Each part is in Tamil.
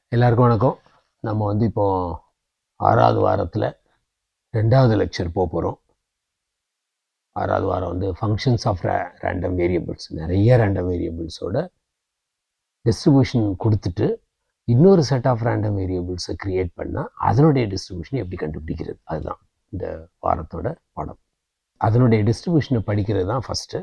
எல்லாருக்கும் வணக்கம் நம்ம வந்து இப்போ ஆறாவது வாரத்தில் ரெண்டாவது லெக்சர் போக போகிறோம் ஆறாவது வாரம் வந்து ஃபங்க்ஷன்ஸ் ஆஃப் ரேண்டம் வேரியபிள்ஸ் நிறைய ரேண்டம் வேரியபிள்ஸோட டிஸ்ட்ரிபியூஷன் கொடுத்துட்டு இன்னொரு செட் ஆஃப் ரேண்டம் வேரியபிள்ஸை க்ரியேட் பண்ணால் அதனுடைய டிஸ்ட்ரிபியூஷன் எப்படி கண்டுபிடிக்கிறது அதுதான் இந்த வாரத்தோட பாடம் அதனுடைய டிஸ்ட்ரிபியூஷனை படிக்கிறது தான் ஃபஸ்ட்டு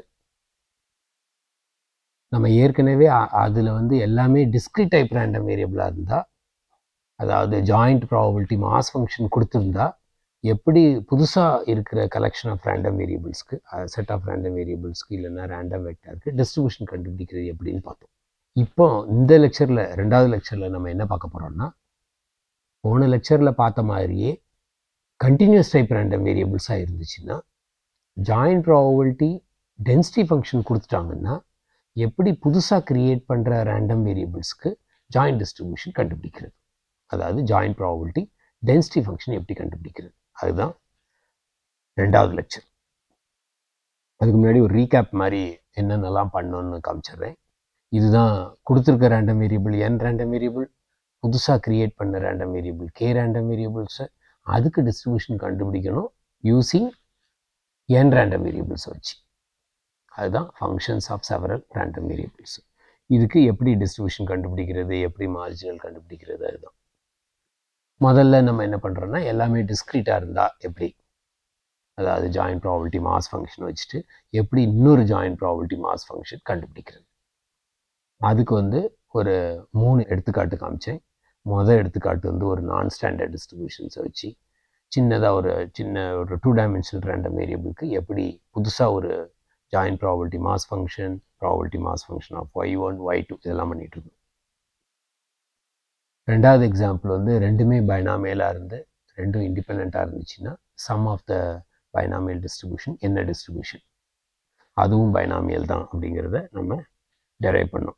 நம்ம ஏற்கனவே அதில் வந்து எல்லாமே டிஸ்க்ரிட் டைப் ரேண்டம் வேரியபிளாக இருந்தால் அதாவது ஜாயிண்ட் ப்ராபபிலிட்டி மாஸ் ஃபங்க்ஷன் கொடுத்துருந்தா எப்படி புதுசாக இருக்கிற கலெக்ஷன் ஆஃப் ரேண்டம் வேரியபிள்ஸ்க்கு செட் ஆஃப் ரேண்டம் வேரியபிள்ஸ்க்கு இல்லைன்னா ரேண்டம் வெக்டருக்கு டிஸ்ட்ரிபியூஷன் கண்டுபிடிக்கிறது எப்படின்னு பார்த்தோம் இப்போ இந்த லெக்சரில் ரெண்டாவது லெக்சரில் நம்ம என்ன பார்க்க போகிறோம்னா போன லெக்சரில் பார்த்த மாதிரியே கண்டினியூஸ் டைப் ரேண்டம் வேரியபிள்ஸாக இருந்துச்சுன்னா ஜாயிண்ட் ப்ராபபிலிட்டி டென்சிட்டி ஃபங்க்ஷன் கொடுத்துட்டாங்கன்னா எப்படி புதுசாக க்ரியேட் பண்ணுற ரேண்டம் வேரியபிள்ஸ்க்கு ஜாயிண்ட் டிஸ்ட்ரிபியூஷன் கண்டுபிடிக்கிறது அதாவது ஜாயிண்ட் ப்ராபபிலிட்டி டென்சிட்டி ஃபங்க்ஷன் எப்படி கண்டுபிடிக்கிறது அதுதான் ரெண்டாவது லெக்சர் அதுக்கு முன்னாடி ஒரு ரீகேப் மாதிரி என்னென்னலாம் பண்ணோன்னு காமிச்சிடுறேன் இதுதான் கொடுத்துருக்க random variable n random variable புதுசாக க்ரியேட் பண்ண ரேண்டம் வேரியபிள் கே ரேண்டம் வேரியபிள்ஸை அதுக்கு டிஸ்ட்ரிபியூஷன் கண்டுபிடிக்கணும் யூஸிங் என் ரேண்டம் வேரியபிள்ஸை வச்சு அதுதான் functions of several random variables இதுக்கு எப்படி டிஸ்ட்ரிபியூஷன் கண்டுபிடிக்கிறது எப்படி மார்ஜினல் கண்டுபிடிக்கிறது அதுதான் முதல்ல நம்ம என்ன பண்ணுறோன்னா எல்லாமே டிஸ்க்ரீட்டாக இருந்தால் எப்படி அதாவது ஜாயிண்ட் ப்ராபிலிட்டி மாஸ் ஃபங்க்ஷன் வச்சுட்டு எப்படி இன்னொரு ஜாயிண்ட் ப்ராபிலிட்டி மாஸ் ஃபங்க்ஷன் கண்டுபிடிக்கிறது அதுக்கு வந்து ஒரு மூணு எடுத்துக்காட்டு காமிச்சேன் மொதல் எடுத்துக்காட்டு வந்து ஒரு நான் ஸ்டாண்டர்ட் டிஸ்ட்ரிபியூஷன்ஸை வச்சு சின்னதாக ஒரு சின்ன ஒரு டூ டைமென்ஷனல் ரேண்டம் வேரியபிளுக்கு எப்படி புதுசாக ஒரு joint probability mass function probability mass function of y one y two இதெல்லாம் பண்ணிகிட்டு இருக்கோம் ரெண்டாவது எக்ஸாம்பிள் வந்து ரெண்டுமே பைனாமியலாக இருந்து ரெண்டும் இண்டிபெண்ட்டாக இருந்துச்சுன்னா sum of the binomial distribution என்ன டிஸ்ட்ரிபியூஷன் அதுவும் பைனாமியல் தான் அப்படிங்கிறத நம்ம டெரைவ் பண்ணோம்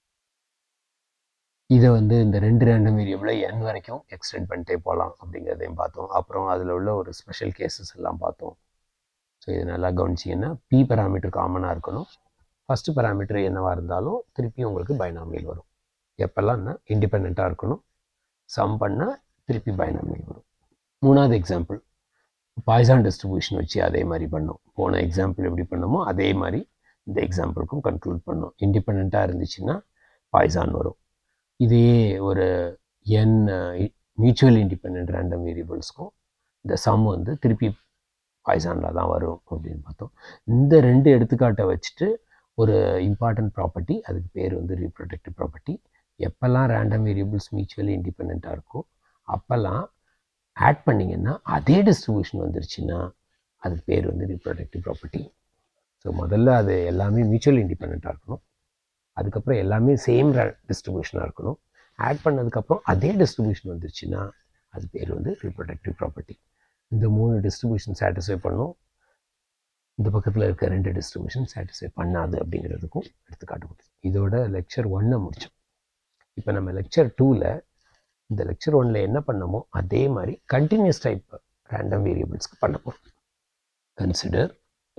இதை வந்து இந்த ரெண்டு ரேண்டம் வேரியபிளை என் வரைக்கும் எக்ஸ்டெண்ட் பண்ணிட்டே போகலாம் அப்படிங்கிறதையும் பார்த்தோம் அப்புறம் அதில் உள்ள ஒரு ஸ்பெஷல் கேசஸ் எல்லாம் பார்த்தோம் ஸோ இது நல்லா கவனிச்சிங்கன்னா பி பேராமீட்டர் காமனாக இருக்கணும் ஃபஸ்ட்டு பேராமீட்டர் என்னவாக இருந்தாலும் திருப்பி உங்களுக்கு பைனாமியல் வரும் எப்போல்லாம் இண்டிபெண்ட்டாக இருக்கணும் சம் பண்ணால் திருப்பி பைனாமியல் வரும் மூணாவது எக்ஸாம்பிள் பாய்சான் டிஸ்ட்ரிபியூஷன் வச்சு அதே மாதிரி பண்ணோம் போன எக்ஸாம்பிள் எப்படி பண்ணோமோ அதே மாதிரி இந்த எக்ஸாம்பிளுக்கும் கன்க்ளூட் பண்ணோம் இண்டிபெண்ட்டாக இருந்துச்சுன்னா பாய்சான் வரும் இதே ஒரு என் மியூச்சுவல் இண்டிபெண்ட் ரேண்டம் வேரியபிள்ஸ்க்கும் இந்த சம் வந்து திருப்பி பாய்சானில் தான் வரும் அப்படின்னு பார்த்தோம் இந்த ரெண்டு எடுத்துக்காட்டை வச்சுட்டு ஒரு இம்பார்ட்டன்ட் ப்ராப்பர்ட்டி அதுக்கு பேர் வந்து ரீப்ரொடக்டிவ் ப்ராப்பர்ட்டி எப்போல்லாம் ரேண்டம் வேரியபிள்ஸ் மியூச்சுவலி இண்டிபெண்ட்டாக இருக்கோ அப்போல்லாம் ஆட் பண்ணிங்கன்னா அதே டிஸ்ட்ரிபியூஷன் வந்துருச்சுன்னா அதுக்கு பேர் வந்து ரீப்ரொடக்டிவ் ப்ராப்பர்ட்டி ஸோ முதல்ல அது எல்லாமே மியூச்சுவல் இண்டிபெண்ட்டாக இருக்கணும் அதுக்கப்புறம் எல்லாமே சேம் டிஸ்ட்ரிபியூஷனாக இருக்கணும் ஆட் பண்ணதுக்கப்புறம் அதே டிஸ்ட்ரிபியூஷன் வந்துருச்சுன்னா அது பேர் வந்து ரீப்ரொடக்டிவ் ப்ராப்பர்ட்டி இந்த மூணு டிஸ்ட்ரிபியூஷன் சாட்டிஸ்ஃபை பண்ணும் இந்த பக்கத்தில் இருக்க ரெண்டு டிஸ்ட்ரிபியூஷன் சாட்டிஸ்ஃபை பண்ணாது அப்படிங்கிறதுக்கும் எடுத்துக்காட்டு கொடுத்து இதோட லெக்சர் ஒன்னை முடித்தோம் இப்போ நம்ம லெக்சர் டூவில் இந்த லெக்சர் ஒன்னில் என்ன பண்ணமோ அதே மாதிரி கண்டினியூஸ் டைப் ரேண்டம் வேரியபிள்ஸ்க்கு பண்ண போகிறோம் கன்சிடர்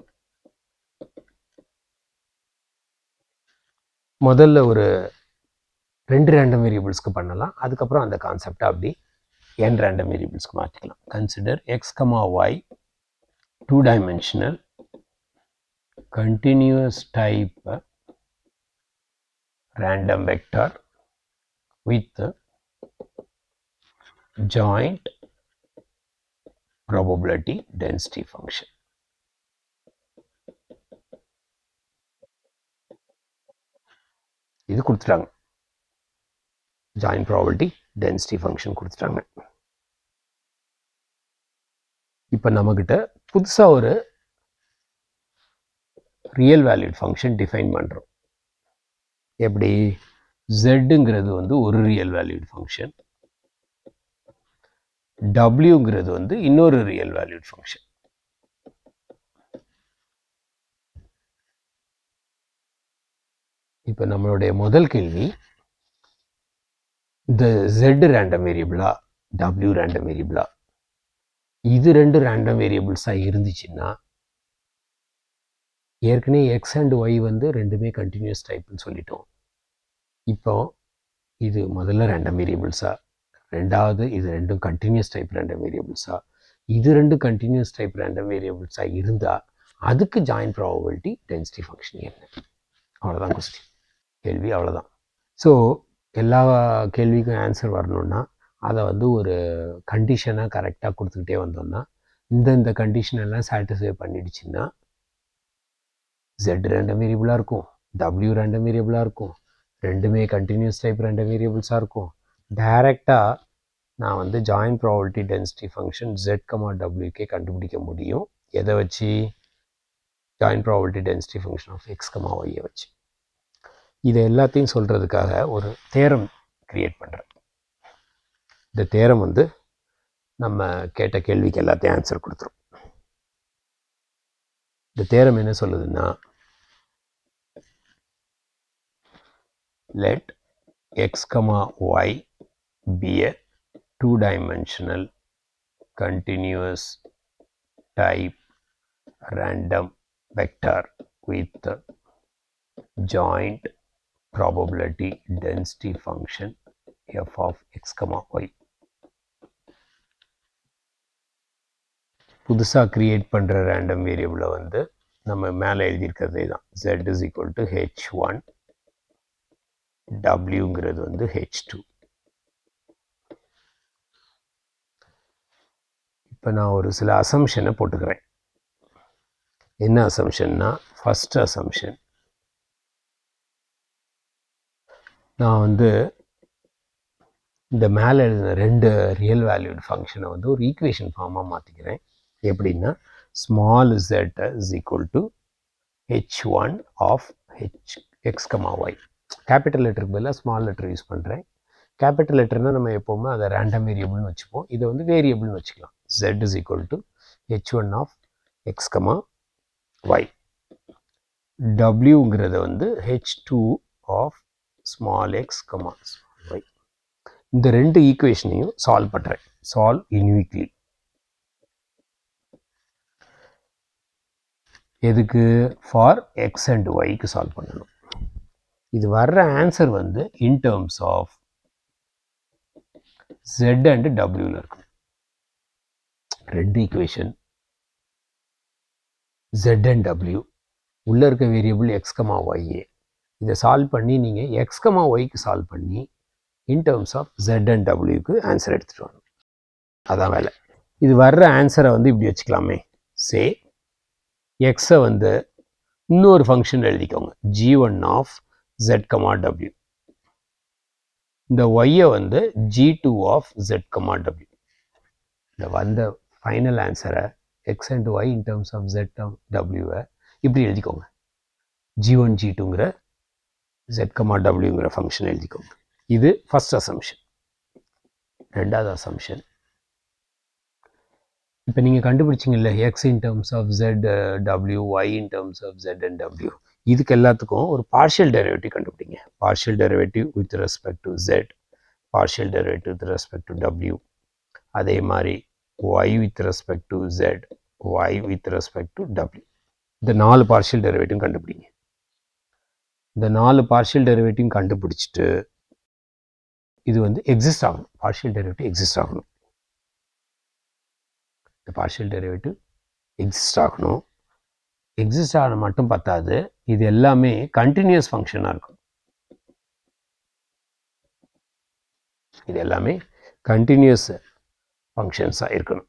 முதல்ல ஒரு ரெண்டு ரேண்டம் வேரியபிள்ஸ்க்கு பண்ணலாம் அதுக்கப்புறம் அந்த கான்செப்டை அப்படி n random variablesக்கு மாற்றிக்கலாம் consider x comma y two dimensional continuous type random vector with joint probability density function இது கொடுத்துட்டாங்க ஜாயிண்ட் ப்ராபபிலிட்டி டென்சிட்டி ஃபங்க்ஷன் கொடுத்துட்டாங்க இப்போ நம்மக்கிட்ட புதுசாக ஒரு ரியல் வேல்யூட் ஃபங்க்ஷன் டிஃபைன் பண்ணுறோம் எப்படி ஜெட்டுங்கிறது வந்து ஒரு ரியல் வேல்யூட் ஃபங்க்ஷன் டபிள்யூங்கிறது வந்து இன்னொரு ரியல் வேல்யூட் ஃபங்க்ஷன் இப்போ நம்மளுடைய முதல் கேள்வி இந்த ஜெட் ரேண்டம் வேரியபிளா டபிள்யூ ரேண்டம் வேரியபிளா இது ரெண்டு ரேண்டம் வேரியபிள்ஸாக இருந்துச்சுன்னா ஏற்கனவே எக்ஸ் அண்ட் ஒய் வந்து ரெண்டுமே கண்டினியூஸ் டைப்னு சொல்லிட்டோம் இப்போ இது முதல்ல ரேண்டம் வேரியபிள்ஸா ரெண்டாவது இது ரெண்டும் கண்டினியூஸ் டைப் ரேண்டம் வேரியபிள்ஸா இது ரெண்டும் கண்டினியூஸ் டைப் ரேண்டம் வேரியபிள்ஸா இருந்தால் அதுக்கு ஜாயின் ப்ராபபிலிட்டி டென்சிட்டி ஃபங்க்ஷன் என்ன அவ்வளோதான் கொஸ்டின் கேள்வி அவ்வளோதான் ஸோ எல்லா கேள்விக்கும் ஆன்சர் வரணும்னா அதை வந்து ஒரு கண்டிஷனாக கரெக்டாக கொடுத்துக்கிட்டே வந்தோம்னா இந்த இந்த கண்டிஷன் எல்லாம் சாட்டிஸ்ஃபை பண்ணிடுச்சுன்னா ஜெட் ரேண்டம் வேரியபிளாக இருக்கும் டபிள்யூ ரேண்டம் வேரியபிளாக இருக்கும் ரெண்டுமே கண்டினியூஸ் டைப் ரேண்டம் வேரியபிள்ஸாக இருக்கும் டைரெக்டாக நான் வந்து joint probability density function z comma டபிள்யூக்கே கண்டுபிடிக்க முடியும் எதை வச்சு joint probability density function of X comma ஒய்யை வச்சு இதை எல்லாத்தையும் சொல்கிறதுக்காக ஒரு தேரம் க்ரியேட் பண்ணுறேன் இந்த தேரம் வந்து நம்ம கேட்ட கேள்விக்கு எல்லாத்தையும் ஆன்சர் கொடுத்துரும் இந்த தேரம் என்ன சொல்லுதுன்னா let x comma y be a two dimensional continuous type random vector with joint probability density function f of x comma y புதுசாக க்ரியேட் பண்ணுற ரேண்டம் வேரியபிளை வந்து நம்ம மேலே எழுதியிருக்கிறதே தான் z is equal to h one டபிள்யூங்கிறது வந்து ஹெச் டூ இப்போ நான் ஒரு சில அசம்ஷனை போட்டுக்கிறேன் என்ன அசம்ஷன்னா ஃபஸ்ட் அசம்ஷன் நான் வந்து இந்த மேலே எழுதின ரெண்டு ரியல் வேல்யூட் ஃபங்க்ஷனை வந்து ஒரு ஈக்குவேஷன் ஃபார்மாக மாற்றிக்கிறேன் எப்படின்னா small z is equal to h one of h x comma y capital லெட்டருக்கு பதிலாக ஸ்மால் லெட்டர் யூஸ் பண்ணுறேன் கேபிட்டல் லெட்டர்னால் நம்ம எப்போவுமே அதை ரேண்டம் வேரியபிள்னு வச்சுப்போம் இதை வந்து வேரியபிள்னு வச்சுக்கலாம் z is equal to h one of X comma y டபிள்யூங்கிறத வந்து h two of small x comma y இந்த ரெண்டு ஈக்குவேஷனையும் சால்வ் பண்ணுறேன் சால்வ் யூனிக்லி எதுக்கு ஃபார் எக்ஸ் அண்ட் ஒய்க்கு சால்வ் பண்ணணும் இது வர்ற ஆன்சர் வந்து in terms of jet and டபிள்யூவில் இருக்கும் ரெண்டு ஈக்குவேஷன் ஜெட் அண்ட் டபிள்யூ உள்ளே இருக்க வேரியபிள் எக்ஸ்கமா ஒய்ஏ இதை சால்வ் பண்ணி நீங்கள் எக்ஸ்கமா ஒய்க்கு சால்வ் பண்ணி in terms of jet and டபிள்யூக்கு answer எடுத்துகிட்டு வரணும் அதான் வேலை இது வர்ற ஆன்சரை வந்து இப்படி வச்சுக்கலாமே சே எக்ஸை வந்து இன்னொரு ஃபங்க்ஷன் எழுதிக்கோங்க G one of jet comma W இந்த ஒய்யை வந்து G two of jet comma W இந்த வந்த ஃபைனல் ஆன்சரை X and Y in terms of Z டபிள்யூவை இப்படி எழுதிக்கோங்க ஜி ஒன் ஜி டூங்கிற ஜெட் கமா டபிள்யூங்கிற ஃபங்க்ஷன் எழுதிக்கோங்க இது ஃபஸ்ட் அசம்ஷன் ரெண்டாவது அசம்ஷன் இப்போ நீங்கள் கண்டுபிடிச்சிங்கல்ல X in terms of Z W Y in terms of jet and W இதுக்கு எல்லாத்துக்கும் ஒரு பார்ஷியல் டெரிவேட்டிவ் கண்டுபிடிங்க partial derivative with respect to z partial derivative with respect to டபிள்யூ அதே மாதிரி y with respect to z y with respect to டபிள்யூ இந்த நாலு பார்ஷியல் டெரிவேட்டிவ் கண்டுபிடிங்க இந்த நாலு பார்ஷியல் டெரிவேட்டிவ் கண்டுபிடிச்சிட்டு இது வந்து எக்ஸிஸ்ட் ஆகணும் பார்ஷியல் டெரிவேட்டிவ் எக்ஸிஸ்ட் ஆகணும் இந்த பார்ஷியல் டெரிவேட்டிவ் எக்ஸிஸ்ட் ஆகணும் எக்ஸிஸ்ட் ஆன மட்டும் பத்தாது இது எல்லாமே கண்டினியூஸ் ஃபங்க்ஷனாக இருக்கும் இது எல்லாமே கண்டினியூஸ் ஃபங்க்ஷன்ஸாக இருக்கணும்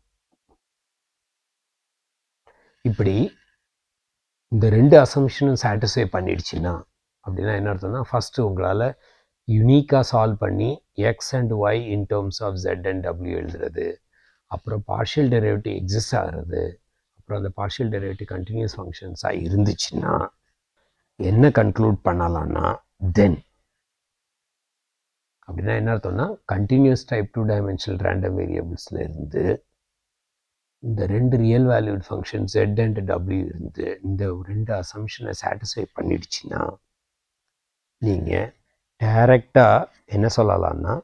இப்படி இந்த ரெண்டு அசம்ஷனும் சாட்டிஸ்ஃபை பண்ணிடுச்சுன்னா அப்படின்னா என்ன அர்த்தம்னா ஃபஸ்ட்டு உங்களால் யுனீக்காக சால்வ் பண்ணி x and Y in terms of jet and டபிள்யூ எழுதுறது அப்புறம் பார்ஷியல் டெரிவேட்டிவ் எக்ஸிஸ்ட் ஆகிறது அப்புறம் அந்த பார்ஷியல் டெரிவேட்டிவ் கண்டினியூஸ் ஃபங்க்ஷன்ஸாக இருந்துச்சுன்னா என்ன கன்க்ளூட் பண்ணலாம்னா தென் அப்படின்னா என்ன அர்த்தம்னா continuous type two dimensional random வேரியபிள்ஸில் இருந்து இந்த ரெண்டு real valued function z and டபிள்யூ இருந்து இந்த ரெண்டு அசம்ஷனை சாட்டிஸ்ஃபை பண்ணிடுச்சுன்னா நீங்கள் டைரக்டாக என்ன சொல்லலாம்னா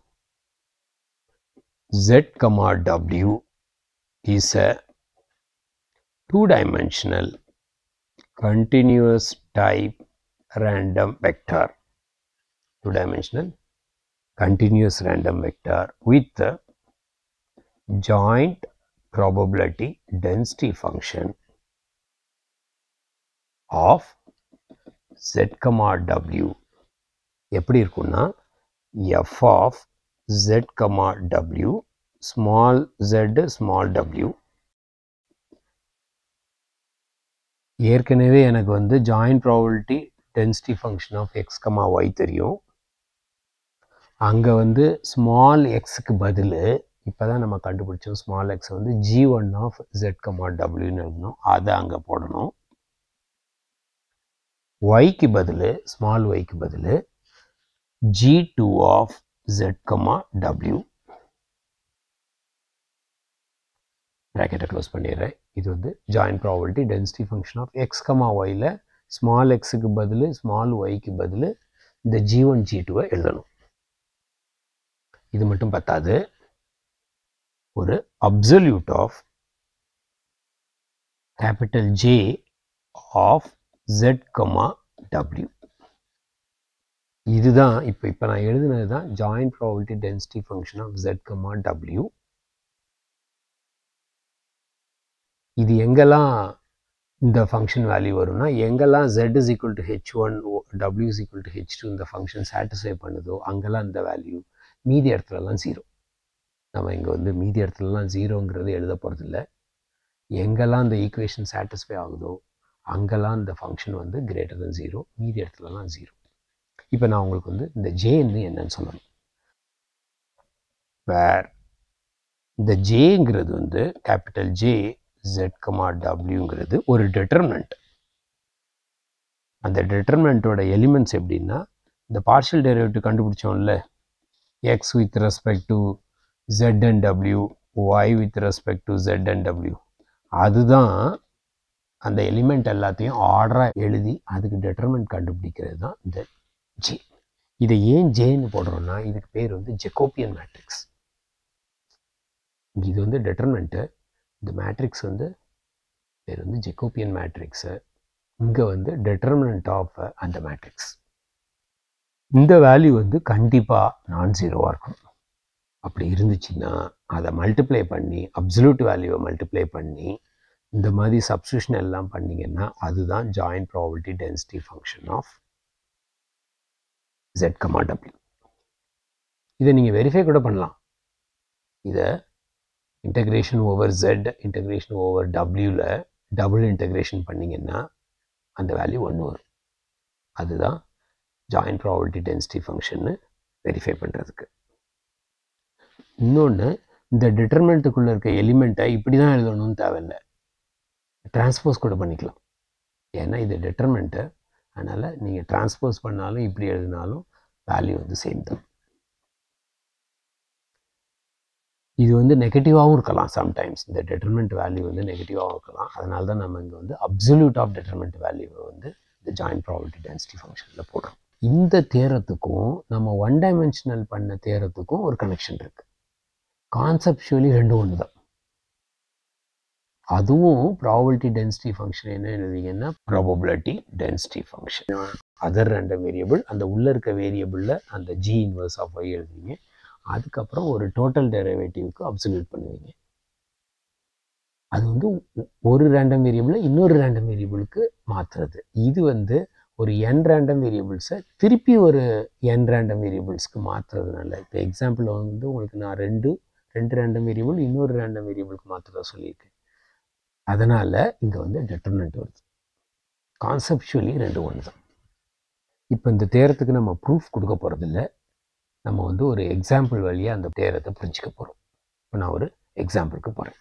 z comma w is a two dimensional continuous type random vector two dimensional continuous random vector with the joint probability density function of z comma w எப்படி இருக்கும்னா f of z comma w small z small w ஏற்கனவே எனக்கு வந்து joint probability density function of X comma y தெரியும் அங்கே வந்து ஸ்மால் எக்ஸுக்கு பதில் இப்போ தான் நம்ம கண்டுபிடிச்சோம் ஸ்மால் எக்ஸ் வந்து g one of jet comma டபிள்யூன்னு எழுதணும் அதை அங்கே போடணும் ஒய்க்கு பதில் ஸ்மால் ஒய்க்கு பதில் g two of jet comma டபிள்யூ ப்ராக்கெட்டை க்ளோஸ் பண்ணிடுறேன் இது வந்து joint probability density function of X comma ஒயில் ஸ்மால் எக்ஸுக்கு பதில் ஸ்மால் ஒய்க்கு பதில் இந்த ஜி ஒன் ஜி டூவை எழுதணும் இது மட்டும் பத்தாது ஒரு absolute of capital J of jet comma டபிள்யூ இதுதான் இப்போ இப்போ நான் எழுதுனது தான் joint probability density function of jet comma டபிள்யூ இது எங்கெல்லாம் இந்த ஃபங்க்ஷன் வேல்யூ வரும்னா எங்கெல்லாம் z is equal to h one டபிள்யூ is equal to h two இந்த ஃபங்க்ஷன் சாட்டிஸ்ஃபை பண்ணுதோ அங்கெல்லாம் இந்த வேல்யூ மீதி இடத்துலலாம் ஜீரோ நம்ம இங்கே வந்து மீதி இடத்துலலாம் ஜீரோங்கிறது எழுத போகிறதில்ல எங்கெல்லாம் இந்த ஈக்குவேஷன் சாட்டிஸ்ஃபை ஆகுதோ அங்கெல்லாம் இந்த ஃபங்க்ஷன் வந்து கிரேட்டர் தன் ஜீரோ மீதி இடத்துலலாம் ஜீரோ இப்போ நான் உங்களுக்கு வந்து இந்த ஜேன்னு என்னன்னு சொல்லணும் வேர் இந்த ஜேங்கிறது வந்து கேபிட்டல் ஜே ஜெட் கமா டபிள்யூங்கிறது ஒரு டெட்டர்மினன்ட் அந்த டெட்டர்மினண்ட்டோட எலிமெண்ட்ஸ் எப்படின்னா இந்த பார்ஷியல் டெரிவேட்டிவ் கண்டுபிடிச்சோம்ல X with respect to Z and W Y with respect to Z and W அதுதான் அந்த எலிமெண்ட் எல்லாத்தையும் ஆர்டராக எழுதி அதுக்கு டெட்டர்மெண்ட் கண்டுபிடிக்கிறது தான் இந்த ஜே இதை ஏன் ஜேன்னு போடுறோம்னா இதுக்கு பேர் வந்து ஜெகோப்பியன் மேட்ரிக்ஸ் இது வந்து டெட்டர்மெண்ட்டு இந்த மேட்ரிக்ஸ் வந்து பேர் வந்து ஜெகோப்பியன் மேட்ரிக்ஸு இங்கே வந்து டெட்டர்மினன்ட் ஆஃப் அந்த மேட்ரிக்ஸ் இந்த வேல்யூ வந்து கண்டிப்பாக நான் ஜீரோவாக இருக்கணும் அப்படி இருந்துச்சுன்னா அதை மல்டிப்ளை பண்ணி அப்சல்யூட் வேல்யூவை மல்டிப்ளை பண்ணி இந்த மாதிரி சப்ஸ்டியூஷன் எல்லாம் பண்ணிங்கன்னா அதுதான் joint probability density function of jet comma டபிள்யூ இதை நீங்கள் வெரிஃபை கூட பண்ணலாம் இதை integration over z integration over டபிள்யூவில் டபுள் இன்டகிரேஷன் பண்ணிங்கன்னா அந்த வேல்யூ ஒன்று வரும் அதுதான் ஜாயின்ட் ப்ராபபிலிட்டி டென்சிட்டி ஃபங்க்ஷன்னு வெரிஃபை பண்ணுறதுக்கு இன்னொன்று இந்த டிட்டர்மெண்ட்டுக்குள்ளே இருக்க எலிமெண்ட்டை இப்படி தான் எழுதணும்னு தேவையில்லை டிரான்ஸ்போஸ் கூட பண்ணிக்கலாம் ஏன்னா இது டிட்டர்மெண்ட்டு அதனால் நீங்கள் டிரான்ஸ்போஸ் பண்ணாலும் இப்படி எழுதினாலும் வேல்யூ வந்து சேம் தான் இது வந்து நெகட்டிவாகவும் இருக்கலாம் சம்டைம்ஸ் இந்த டெட்டர்மெண்ட் வேல்யூ வந்து நெகட்டிவாகவும் இருக்கலாம் அதனால தான் நம்ம இங்கே வந்து அப்சல்யூட் ஆஃப் டெட்டர்மெண்ட் வேல்யூவை வந்து இந்த ஜாயின்ட் ப்ராபபிலிட்டி டென்சிட்டி ஃபங்க்ஷனில் போடுறோம் இந்த தேரத்துக்கும் நம்ம ஒன் டைமென்ஷனல் பண்ண தேரத்துக்கும் ஒரு கனெக்ஷன் இருக்குது கான்செப்டுவலி ரெண்டும் ஒன்று தான் அதுவும் ப்ராபபிலிட்டி டென்சிட்டி ஃபங்க்ஷன் என்ன எழுதிங்கன்னா ப்ராபபிலிட்டி டென்சிட்டி ஃபங்க்ஷன் அதர் ரெண்டு வேரியபிள் அந்த உள்ளே இருக்க வேரியபிளில் அந்த ஜி இன்வர்ஸ் ஆஃப் ஒய் எழுதுவீங்க அதுக்கப்புறம் ஒரு டோட்டல் டெரிவேட்டிவ்க்கு அப்சல்யூட் பண்ணுவீங்க அது வந்து ஒரு ரேண்டம் வேரியபிளை இன்னொரு ரேண்டம் வேரியபிளுக்கு மாற்றுறது இது வந்து ஒரு என் ரேண்டம் வேரியபிள்ஸை திருப்பி ஒரு என் ரேண்டம் வேரியபிள்ஸ்க்கு மாற்றுறதுனால இப்போ எக்ஸாம்பிள் வந்து உங்களுக்கு நான் ரெண்டு ரெண்டு ரேண்டம் வேரியபிள் இன்னொரு ரேண்டம் வேரியபிளுக்கு மாற்றுறதா சொல்லியிருக்கேன் அதனால் இங்கே வந்து டெட்டர்மெண்ட் வருது கான்செப்டுவலி ரெண்டு ஒன்று தான் இப்போ இந்த தேரத்துக்கு நம்ம ப்ரூஃப் கொடுக்க போகிறதில்ல நம்ம வந்து ஒரு எக்ஸாம்பிள் வழியாக அந்த தேரத்தை புரிஞ்சிக்க போகிறோம் இப்போ நான் ஒரு எக்ஸாம்பிளுக்கு போகிறேன்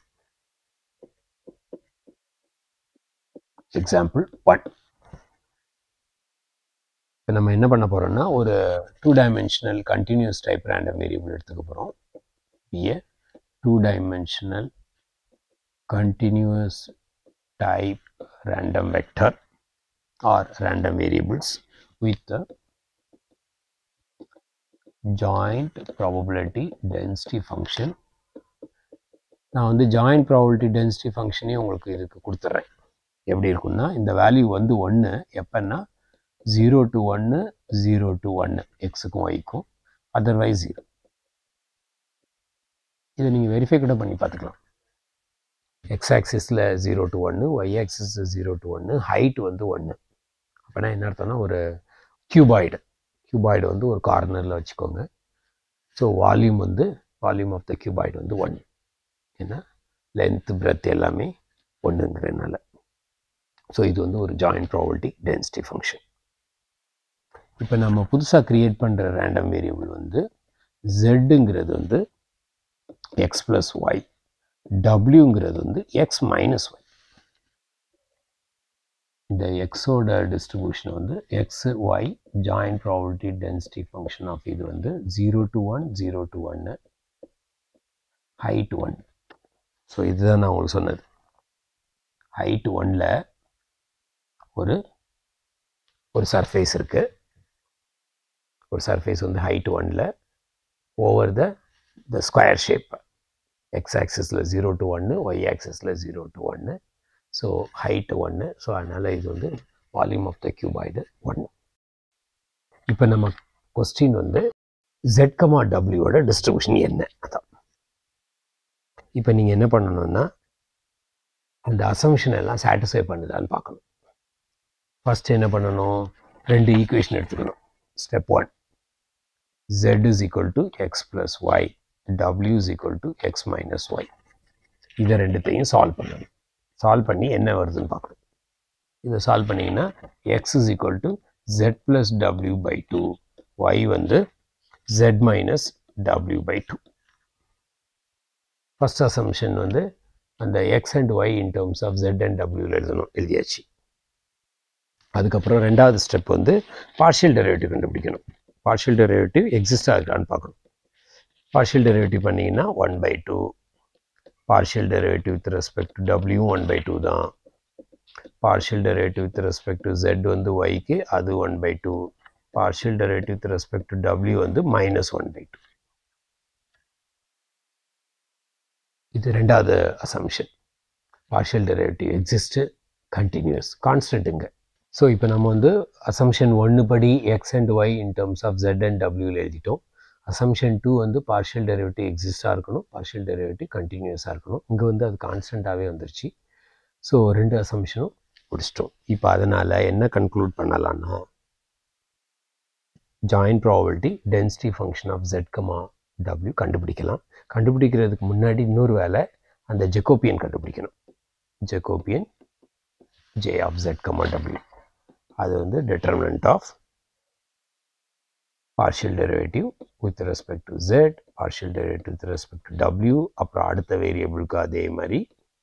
எக்ஸாம்பிள் ஒன் இப்போ நம்ம என்ன பண்ண போகிறோம்னா ஒரு two dimensional continuous type random variable எடுத்துக்க போகிறோம் a two dimensional continuous type random vector or random variables with the joint probability density function நான் வந்து ஜாயிண்ட் ப்ராபபிலிட்டி டென்சிட்டி ஃபங்க்ஷனே உங்களுக்கு இதுக்கு கொடுத்துட்றேன் எப்படி இருக்குன்னா இந்த வேல்யூ வந்து ஒன்று எப்போன்னா ஜீரோ டு ஒன்று ஜீரோ டு ஒன்று எக்ஸுக்கும் ஒய்க்கும் அதர்வைஸ் ஜீரோ இதை நீங்கள் வெரிஃபை கூட பண்ணி பார்த்துக்கலாம் எக்ஸ் ஆக்சிஸில் ஜீரோ டு ஒன்று ஒய் ஆக்சிஸ் ஜீரோ டு ஒன்று ஹைட் வந்து ஒன்று அப்படின்னா என்ன அர்த்தம்னா ஒரு கியூபாய்டு கியூபாய்டு வந்து ஒரு கார்னரில் வச்சுக்கோங்க ஸோ வால்யூம் வந்து வால்யூம் ஆஃப் த கியூபாய்டு வந்து ஒன் ஏன்னா லென்த் பிரெத் எல்லாமே ஒன்றுங்கிறதுனால ஸோ இது வந்து ஒரு ஜாயிண்ட் ப்ராபர்ட்டி டென்சிட்டி ஃபங்க்ஷன் இப்போ நம்ம புதுசாக க்ரியேட் பண்ணுற ரேண்டம் வேரியபிள் வந்து ஜெட்டுங்கிறது வந்து எக்ஸ் ப்ளஸ் ஒய் டபிள்யூங்கிறது வந்து எக்ஸ் மைனஸ் ஒய் இந்த எக்ஸோட டிஸ்ட்ரிபியூஷன் வந்து X Y joint probability density function of இது வந்து zero to one zero to ஒன்று ஹைட் ஒன் ஸோ இதுதான் நான் உங்களுக்கு சொன்னது ஹைட் ஒன்னில் ஒரு ஒரு சர்ஃபேஸ் இருக்குது ஒரு சர்ஃபேஸ் வந்து ஹைட் ஒன்னில் over the the square shape X ஆக்சிஸில் ஜீரோ டு ஒன்று ஒய் ஆக்சிஸில் ஜீரோ டு ஒன்று ஸோ ஹைட்டு ஒன்று ஸோ அதனால் இது வந்து volume of the cuboid one இப்போ நம்ம கொஸ்டின் வந்து ஜெட் கமா டபிள்யூவோட டிஸ்ட்ரிபியூஷன் என்ன அதான் இப்போ நீங்கள் என்ன பண்ணணும்னா அந்த அசம்ஷன் எல்லாம் சாட்டிஸ்ஃபை பண்ணுதான்னு பார்க்கணும் ஃபஸ்ட் என்ன பண்ணணும் ரெண்டு ஈக்குவேஷன் எடுத்துக்கணும் step one z is equal to x plus y w is equal to x minus y இதை ரெண்டுத்தையும் சால்வ் பண்ணணும் சால்வ் பண்ணி என்ன வருதுன்னு பார்க்கணும் இதை சால்வ் பண்ணிங்கன்னா x is equal to z plus டபிள்யூ பை டூ ஒய் வந்து ஜெட் மைனஸ் டபிள்யூ பை டூ ஃபஸ்ட் அசம்ஷன் வந்து அந்த x and Y in terms of jet and டபிள்யூவில் எழுதணும் எழுதியாச்சு அதுக்கப்புறம் ரெண்டாவது ஸ்டெப் வந்து பார்ஷியல் டெரிவேட்டிவ் கண்டுபிடிக்கணும் பார்ஷியல் டெரிவேட்டிவ் எக்ஸிஸ்ட் ஆகுதான்னு பார்க்கணும் பார்ஷியல் டெரிவேட்டிவ் பண்ணிங்கன்னா one by two partial derivative with respect to டபிள்யூ ஒன் பை டூ தான் partial derivative with respect to z வந்து ஒய்க்கு அது one by two partial derivative with respect to டபிள்யூ வந்து மைனஸ் ஒன் பை டூ இது ரெண்டாவது assumption partial derivative exist continuous கான்ஸ்டன்ட்டுங்க ஸோ இப்போ நம்ம வந்து அசம்ஷன் ஒன்று படி x and Y in terms of jet and டபிள்யூவில் எழுதிட்டோம் அசம்ஷன் டூ வந்து பார்ஷியல் டெரிவேட்டிவ் எக்ஸிஸ்டாக இருக்கணும் பார்ஷியல் டெரிவேட்டிவ் கண்டினியூஸாக இருக்கணும் இங்கே வந்து அது கான்ஸ்டண்ட்டாகவே வந்துருச்சு ஸோ ரெண்டு அசம்ஷனும் முடிச்சிட்டோம் இப்போ அதனால் என்ன கன்க்ளூட் பண்ணலான்னா joint probability density function of jet comma டபிள்யூ கண்டுபிடிக்கலாம் கண்டுபிடிக்கிறதுக்கு முன்னாடி இன்னொரு வேலை அந்த ஜெக்கோப்பியன் கண்டுபிடிக்கணும் Jacobian J of jet comma டபிள்யூ அது வந்து determinant of partial derivative with respect to z partial derivative with respect to w அப்புறம் அடுத்த வேரியபிளுக்கு அதே மாதிரி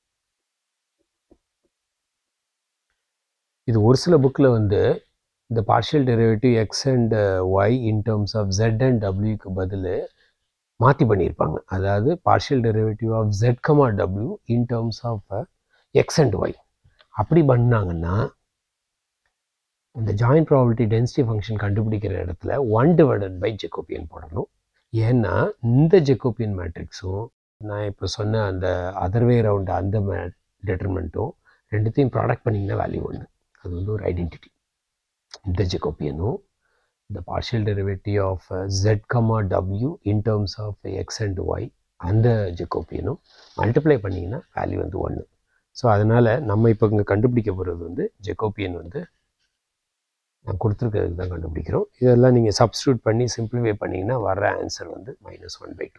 இது ஒரு சில புக்கில் வந்து இந்த partial derivative x and Y in terms of jet and டபிள்யூக்கு பதில் மாற்றி பண்ணியிருப்பாங்க அதாவது partial derivative of jet comma டபிள்யூ in terms of x and y அப்படி பண்ணாங்கன்னா இந்த ஜாயின்ட் ப்ராபபிலிட்டி டென்சிட்டி ஃபங்க்ஷன் கண்டுபிடிக்கிற இடத்துல ஒன் டிவைடட் பை ஜெக்கோப்பியன் போடணும் ஏன்னா இந்த ஜெக்கோப்பியன் மேட்ரிக்ஸும் நான் இப்போ சொன்ன அந்த அதர்வே ரவுண்ட் அந்த மே டெட்டர்மெண்ட்டும் ரெண்டுத்தையும் ப்ராடக்ட் பண்ணிங்கன்னா வேல்யூ ஒன்று அது வந்து ஒரு ஐடென்டிட்டி இந்த ஜெக்கோப்பியனும் இந்த partial derivative of jet comma டபிள்யூ in terms of x and y அந்த ஜெக்கோப்பியனும் மல்டிப்ளை பண்ணிங்கன்னா வேல்யூ வந்து ஒன்று ஸோ அதனால் நம்ம இப்போ இங்கே கண்டுபிடிக்க போகிறது வந்து ஜெக்கோப்பியன் வந்து நான் கொடுத்துருக்கிறதுக்கு தான் கண்டுபிடிக்கிறோம் இதெல்லாம் நீங்கள் சப்ஸ்டியூட் பண்ணி சிம்பிளிஃபை பண்ணிங்கன்னா வர்ற ஆன்சர் வந்து மைனஸ் ஒன் பை டூ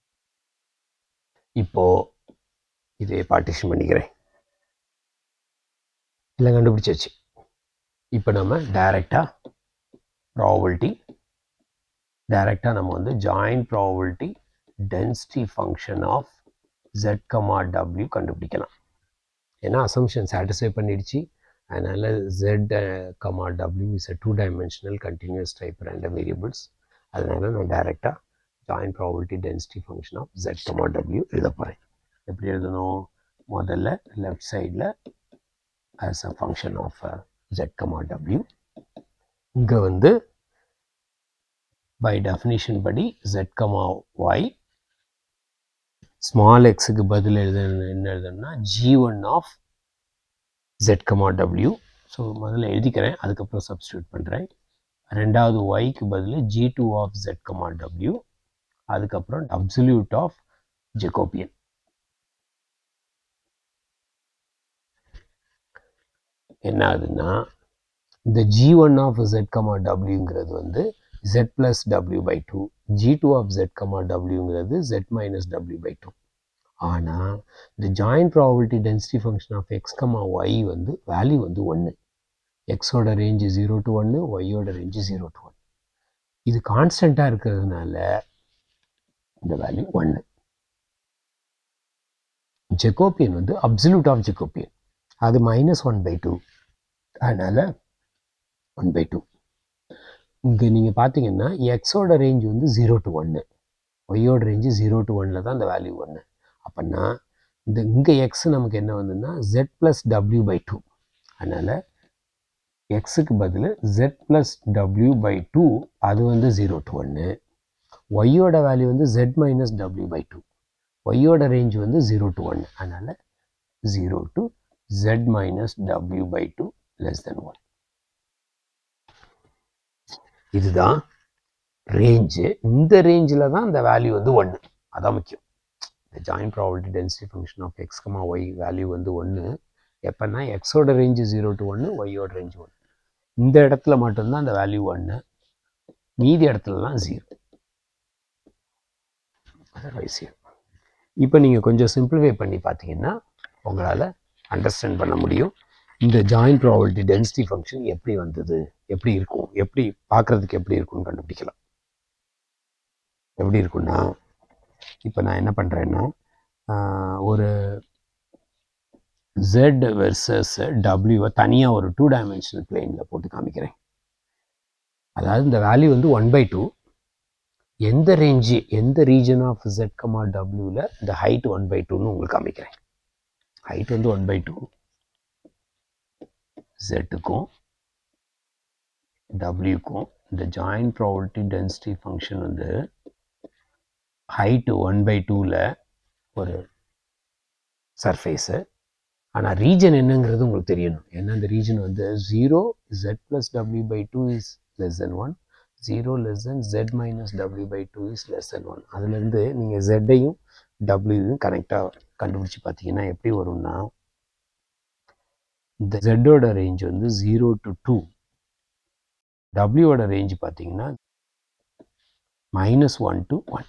இப்போது இதே பார்ட்டிஷன் பண்ணிக்கிறேன் எல்லாம் கண்டுபிடிச்சாச்சு இப்போ நம்ம டைரெக்டாக ப்ராபபிலிட்டி டைரெக்டாக நம்ம வந்து joint probability density function of jet comma டபிள்யூ கண்டுபிடிக்கலாம் ஏன்னா அசம்ஷன் சாட்டிஸ்ஃபை பண்ணிடுச்சு அதனால் z comma w is a two dimensional continuous type random variables அதனால் நான் டைரெக்டாக joint probability density function of z comma w எழுத போகிறேன் எப்படி எழுதணும் முதல்ல லெஃப்ட் சைடில் as a function of z comma w இங்கே வந்து பை டெஃபினிஷன் படி z கமா y ஸ்மால் எக்ஸுக்கு பதில் எழுத என்ன எழுதணும்னா g one of z comma w so முதல்ல எழுதிக்கிறேன் அதுக்கப்புறம் சப்ஸ்டியூட் பண்ணுறேன் ரெண்டாவது ஒய்க்கு பதில் g two of jet comma டபிள்யூ அதுக்கப்புறம் அப்சல்யூட் ஆஃப் ஜெகோபியன் என்ன ஆகுதுன்னா இந்த g one of jet comma டபிள்யூங்கிறது வந்து ஜெட் ப்ளஸ் டபிள்யூ by two g two of jet comma டபிள்யூங்கிறது ஜெட் மைனஸ் டபிள்யூ பை டூ ஆனால் இந்த joint probability density function of X comma y வந்து வேல்யூ வந்து ஒன்று எக்ஸோட ரேஞ்சு ஜீரோ டு ஒன்று ஒய்யோட ரேஞ்சு ஜீரோ டு ஒன் இது கான்ஸ்டண்ட்டாக இருக்கிறதுனால இந்த வேல்யூ ஒன்று ஜெகோப்பியன் வந்து அப்சல்யூட் ஆஃப் ஜெகோப்பியன் அது மைனஸ் ஒன் பை டூ அதனால் ஒன் பை டூ இங்கே நீங்கள் பார்த்தீங்கன்னா எக்ஸோட ரேஞ்ச் வந்து ஜீரோ டு ஒன்று ஒய்யோட ரேஞ்சு ஜீரோ டு ஒனில் தான் இந்த வேல்யூ ஒன்று அப்படின்னா இந்த இங்கே எக்ஸ் நமக்கு என்ன வந்ததுன்னா ஜெட் ப்ளஸ் டபிள்யூ பை டூ அதனால் எக்ஸுக்கு பதில் ஜெட் ப்ளஸ் டபிள்யூ பை டூ அது வந்து ஜீரோ டு ஒன்று ஒய்யோட வேல்யூ வந்து ஜெட் மைனஸ் டபிள்யூ பை டூ ஒய்யோட ரேஞ்ச் வந்து ஜீரோ டு ஒன் அதனால் ஜீரோ டு ஜெட் மைனஸ் டபிள்யூ by two less than one இதுதான் ரேஞ்சு இந்த ரேஞ்சில் தான் இந்த வேல்யூ வந்து ஒன்று அதான் முக்கியம் இந்த joint probability density function of X comma y value வந்து ஒன்று எப்போன்னா எக்ஸோட ரேஞ்சு ஜீரோ டு ஒன்று ஒய்யோட ரேஞ்சு ஒன்று இந்த இடத்துல மட்டும்தான் அந்த வேல்யூ ஒன்று மீதி இடத்துலலாம் ஜீரோ அதர்வைஸ் ஜீரோ இப்போ நீங்கள் கொஞ்சம் சிம்பிளிஃபை பண்ணி பார்த்தீங்கன்னா உங்களால் அண்டர்ஸ்டாண்ட் பண்ண முடியும் இந்த ஜாயிண்ட் ப்ராபபிலிட்டி டென்சிட்டி ஃபங்க்ஷன் எப்படி வந்தது எப்படி இருக்கும் எப்படி பார்க்குறதுக்கு எப்படி இருக்கும்னு கண்டுபிடிக்கலாம் எப்படி இருக்குன்னா இப்போ நான் என்ன பண்ணுறேன்னா ஒரு ஜெட் வெர்சஸ் டபிள்யூவை தனியாக ஒரு டூ டைமென்ஷனல் பிளேனில் போட்டு காமிக்கிறேன் அதாவது இந்த வேல்யூ வந்து ஒன் பை டூ எந்த ரேஞ்சு எந்த ரீஜன் ஆஃப் ஜெட் கமா டபிள்யூவில் இந்த ஹைட் ஒன் பை டூன்னு உங்களுக்கு காமிக்கிறேன் ஹைட் வந்து ஒன் பை டூ ஜெட்டுக்கும் டபிள்யூக்கும் இந்த ஜாயிண்ட் ப்ராபபிலிட்டி டென்சிட்டி ஃபங்க்ஷன் வந்து ஹைட்டு ஒன் பை டூவில் ஒரு சர்ஃபேஸு ஆனால் ரீஜன் என்னங்கிறது உங்களுக்கு தெரியணும் ஏன்னா இந்த ரீஜன் வந்து ஜீரோ ஜெட் ப்ளஸ் டபிள்யூ by two is less than one zero less than jet minus டபிள்யூ by two is less than one அதுலேருந்து நீங்கள் ஜெட்டையும் டபிள்யூயும் கனெக்டாக கண்டுபிடிச்சி பார்த்தீங்கன்னா எப்படி வரும்னா இந்த ஜெட்டோட ரேஞ்ச் வந்து ஜீரோ டு டூ டபிள்யூவோட ரேஞ்ச் பார்த்தீங்கன்னா மைனஸ் ஒன் டு ஒன்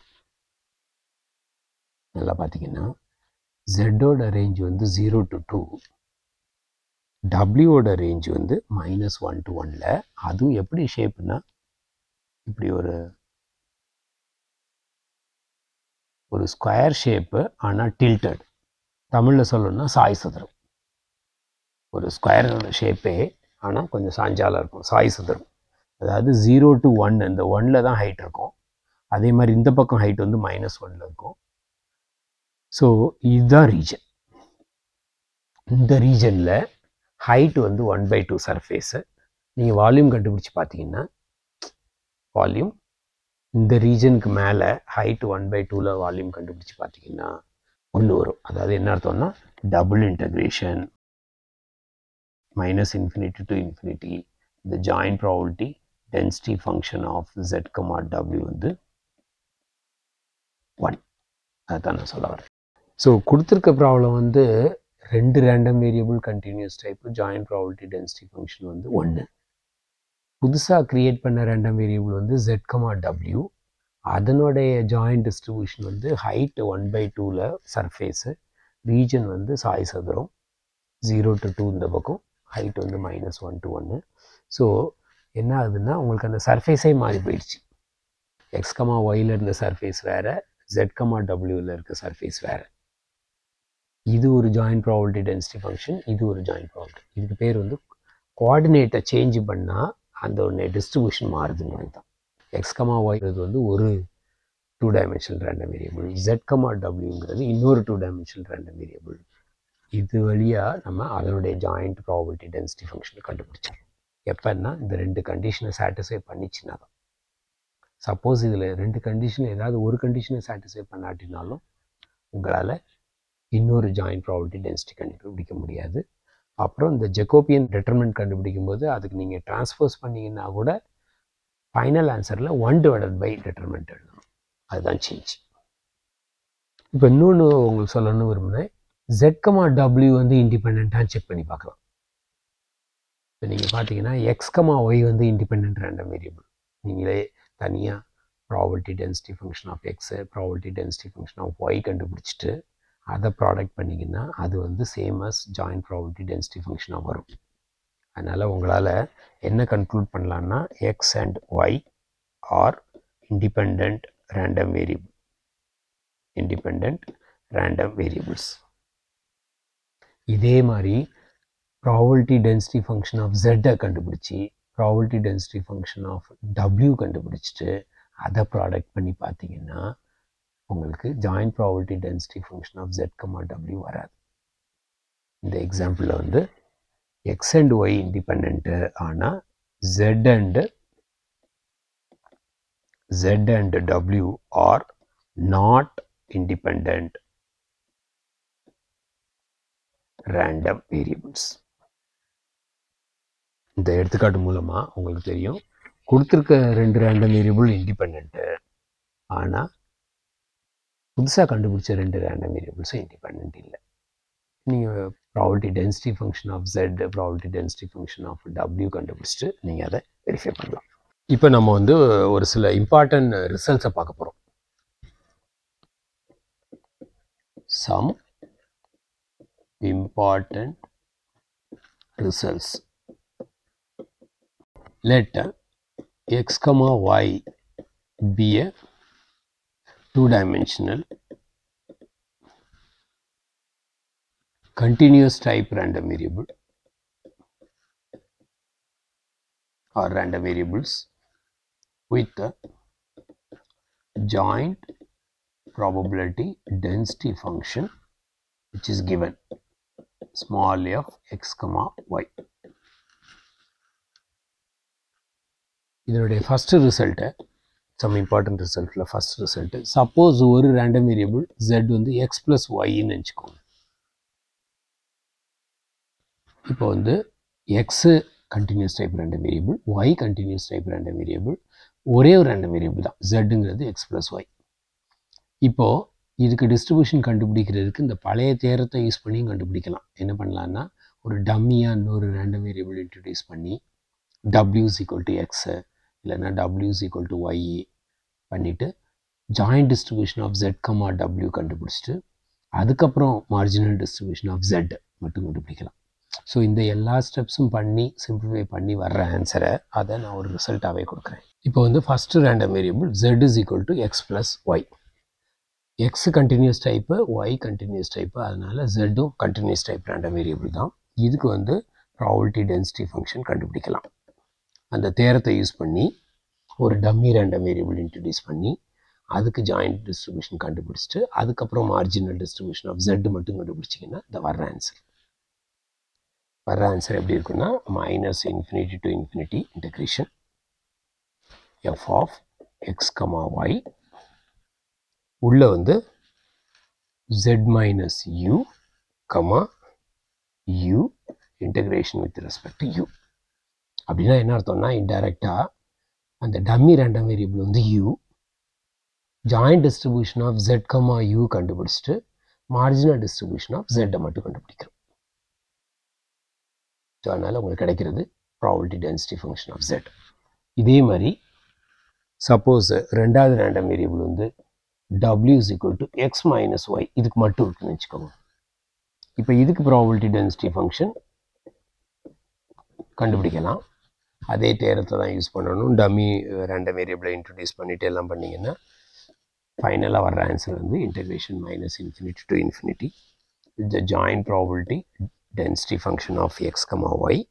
நல்லா பார்த்தீங்கன்னா ஜெட்டோட ரேஞ்ச் வந்து ஜீரோ டு டூ டபிள்யூவோட ரேஞ்ச் வந்து மைனஸ் ஒன் டு ஒனில் அதுவும் எப்படி ஷேப்னா இப்படி ஒரு ஒரு ஸ்கொயர் ஷேப்பு ஆனால் டில்டட் தமிழில் சொல்லணும்னா சாய் சதுரம் ஒரு ஸ்கொயரோட ஷேப்பே ஆனால் கொஞ்சம் சாஞ்சால இருக்கும் சாய் சதுரம் அதாவது ஜீரோ டு ஒன் இந்த ஒன்னில் தான் ஹைட் இருக்கும் அதே மாதிரி இந்த பக்கம் ஹைட் வந்து மைனஸ் ஒன்னில் இருக்கும் ஸோ இதுதான் ரீஜன் இந்த ரீஜனில் ஹைட் வந்து ஒன் பை டூ சர்ஃபேஸு நீங்கள் வால்யூம் கண்டுபிடிச்சி பார்த்தீங்கன்னா வால்யூம் இந்த ரீஜனுக்கு மேலே ஹைட் ஒன் பை டூவில் வால்யூம் கண்டுபிடிச்சி பார்த்தீங்கன்னா ஒன்று வரும் அதாவது என்ன அர்த்தம்னா double integration minus infinity to infinity இந்த joint probability density function of jet comma டபிள்யூ வந்து ஒன் அதுதான் நான் சொல்ல வரேன் ஸோ கொடுத்துருக்க ப்ராப்ளம் வந்து ரெண்டு random variable continuous type joint probability density function வந்து ஒன்று புதுசாக க்ரியேட் பண்ண ரேண்டம் வேரியபிள் வந்து ஜெட் கமா டபிள்யூ அதனுடைய ஜாயிண்ட் டிஸ்ட்ரிபியூஷன் வந்து ஹைட் ஒன் பை டூவில் சர்ஃபேஸு ரீஜன் வந்து சாய் சதுரம் ஜீரோ டு டூ இந்த பக்கம் ஹைட் வந்து மைனஸ் ஒன் டு ஒன்று ஸோ என்ன ஆகுதுன்னா உங்களுக்கு அந்த சர்ஃபேஸே மாறி போயிடுச்சு எக்ஸ் கமா ஒயில் இருந்த சர்ஃபேஸ் வேறு ஜெட் கமா டபிள்யூவில் இருக்க சர்ஃபேஸ் வேறு இது ஒரு ஜாயிண்ட் ப்ராபிலிட்டி டென்சிட்டி ஃபங்க்ஷன் இது ஒரு ஜாயிண்ட் ப்ராபிலிட்டி இதுக்கு பேர் வந்து கோஆர்டினேட்டை சேஞ்ச் பண்ணால் அந்த ஒன்று டிஸ்ட்ரிபியூஷன் மாறுதுங்கிறது தான் எக்ஸ் கமா ஒய் இது வந்து ஒரு two dimensional random variable z comma டபிள்யூங்கிறது இன்னொரு டூ டைமென்ஷனல் ரேண்டம் வேரியபிள் இது வழியாக நம்ம அதனுடைய ஜாயிண்ட் ப்ராபிலிட்டி டென்சிட்டி ஃபங்க்ஷனை கண்டுபிடிச்சோம் எப்போன்னா இந்த ரெண்டு கண்டிஷனை சாட்டிஸ்ஃபை பண்ணிச்சுன்னா தான் சப்போஸ் இதில் ரெண்டு கண்டிஷன் ஏதாவது ஒரு கண்டிஷனை சாட்டிஸ்ஃபை பண்ணாட்டினாலும் உங்களால் இன்னொரு ஜாயிண்ட் ப்ராபிலிட்டி டென்சிட்டி கண்டுபிடிக்க முடியாது அப்புறம் இந்த ஜெகோப்பியன் டெட்டர்மெண்ட் கண்டுபிடிக்கும் போது அதுக்கு நீங்கள் டிரான்ஸ்ஃபர்ஸ் பண்ணிங்கன்னா கூட ஃபைனல் ஆன்சரில் ஒன் டிவைடட் பை டிட்டர்மெண்ட் எழுதணும் அதுதான் சேஞ்ச் இப்போ இன்னொன்று உங்களுக்கு சொல்லணும்னு விரும்பினேன் ஜெட்கமா டபிள்யூ வந்து இண்டிபெண்ட்டாக செக் பண்ணி பார்க்கலாம் இப்போ நீங்கள் பார்த்தீங்கன்னா எக்ஸ்கமா ஒய் வந்து இண்டிபெண்ட் ரேண்டம் வேரியபிள் நீங்களே தனியாக property density function of x property density function of y கண்டுபிடிச்சிட்டு அதை ப்ராடக்ட் பண்ணிங்கன்னா அது வந்து same as joint property density ஃபங்க்ஷனாக வரும் அதனால் உங்களால் என்ன கன்க்ளூட் பண்ணலான்னா x and y are independent random variable independent random variables இதே மாதிரி ப்ராபபிலிட்டி டென்சிட்டி ஃபங்க்ஷன் ஆஃப் ஜெட்டை கண்டுபிடிச்சி probability density function of W கண்டுபிடிச்சிட்டு அதை ப்ராடக்ட் பண்ணி பார்த்தீங்கன்னா உங்களுக்கு joint probability density function of jet comma W வராது இந்த எக்ஸாம்பிளில் வந்து எக்ஸ் அண்ட் ஒய் இண்டிபெண்ட்டு ஆனால் Z and Z and W are not independent random variables இந்த எடுத்துக்காட்டு மூலமாக உங்களுக்கு தெரியும் கொடுத்துருக்க ரெண்டு ரேண்டம் வேரியபிள் இண்டிபெண்ட்டு ஆனால் புதுசாக கண்டுபிடிச்ச ரெண்டு ரேண்டம் வேரியபிள்ஸும் இண்டிபெண்ட் இல்லை நீங்கள் property density function of Z property density function of W கண்டுபிடிச்சிட்டு நீங்கள் அதை வெரிஃபை பண்ணலாம் இப்போ நம்ம வந்து ஒரு சில இம்பார்ட்டன்ட் ரிசல்ட்ஸை பார்க்க போகிறோம் some important results. Let x comma y be a two-dimensional continuous type random variable or random variables with a joint probability density function which is given small f x comma y இதனுடைய ஃபஸ்ட்டு ரிசல்ட்டை சம் இம்பார்ட்டன்ட் ரிசல்ட்டில் ஃபஸ்ட் ரிசல்ட்டு சப்போஸ் ஒரு ரேண்டம் வேரியபிள் ஜெட் வந்து எக்ஸ் ப்ளஸ் ஒய்ன்னு வச்சுக்கோங்க இப்போ வந்து X continuous type random variable Y continuous type random variable ஒரே ஒரு ரேண்டம் வேரியபிள் தான் ஜெட்டுங்கிறது எக்ஸ் ப்ளஸ் ஒய் இப்போது இதுக்கு டிஸ்ட்ரிபியூஷன் கண்டுபிடிக்கிறதுக்கு இந்த பழைய தேரத்தை யூஸ் பண்ணியும் கண்டுபிடிக்கலாம் என்ன பண்ணலான்னா ஒரு டம்மியாக இன்னொரு ரேண்டம் வேரியபிள் இன்ட்ரடியூஸ் பண்ணி டபிள்யூஸ் ஈக்குவல் டு எக்ஸு இல்லைன்னா டபிள்யூஸ் ஈக்குவல் டு ஒய் பண்ணிவிட்டு joint distribution of jet comma W கண்டுபிடிச்சிட்டு அதுக்கப்புறம் மார்ஜினல் டிஸ்ட்ரிபியூஷன் ஆஃப் ஜெட் மட்டும் கண்டுபிடிக்கலாம் ஸோ இந்த எல்லா ஸ்டெப்ஸும் பண்ணி சிம்பிளிஃபை பண்ணி வர்ற ஆன்சரை அதை நான் ஒரு ரிசல்ட்டாகவே கொடுக்குறேன் இப்போ வந்து first random variable Z is equal to X plus Y X continuous type Y continuous type அதனால் ஜெட்டும் கண்டினியூஸ் டைப் ரேண்டம் வேரியபிள் தான் இதுக்கு வந்து ப்ராபபிலிட்டி டென்சிட்டி ஃபங்க்ஷன் கண்டுபிடிக்கலாம் அந்த தேரத்தை யூஸ் பண்ணி ஒரு டம்மி ரேண்டம் வேரியபிள் இன்ட்ரடியூஸ் பண்ணி அதுக்கு ஜாயிண்ட் டிஸ்ட்ரிபியூஷன் கண்டுபிடிச்சிட்டு அதுக்கப்புறம் மார்ஜினல் டிஸ்ட்ரிபியூஷன் ஆஃப் ஜெட் மட்டும் கண்டுபிடிச்சிங்கன்னா இந்த வர்ற ஆன்சர் வர்ற ஆன்சர் எப்படி இருக்குன்னா minus infinity to infinity integration F of X comma Y உள்ள வந்து z minus U comma U integration with respect to U அப்படின்னா என்ன அர்த்தம்னா இன்டைரக்டாக அந்த டம்மி ரேண்டம் வேரியபிள் வந்து U joint distribution of jet comma U கண்டுபிடிச்சிட்டு மார்ஜினல் டிஸ்ட்ரிபியூஷன் ஆஃப் ஜெட்டை மட்டும் கண்டுபிடிக்கிறோம் ஸோ அதனால் உங்களுக்கு கிடைக்கிறது probability density function of Z இதே மாதிரி சப்போஸ் ரெண்டாவது ரேண்டம் வேரியபிள் வந்து w is equal to x minus y இதுக்கு மட்டும் இருக்குன்னு வச்சுக்கோங்க இப்போ இதுக்கு ப்ராபபிலிட்டி டென்சிட்டி ஃபங்க்ஷன் கண்டுபிடிக்கலாம் அதே தேரத்தை தான் யூஸ் பண்ணணும் டம்மி ரெண்டு வேரியபிளை இன்ட்ரடியூஸ் பண்ணிவிட்டு எல்லாம் பண்ணிங்கன்னா ஃபைனலாக வர்ற ஆன்சர் வந்து integration minus infinity to infinity the joint probability density function of X comma Y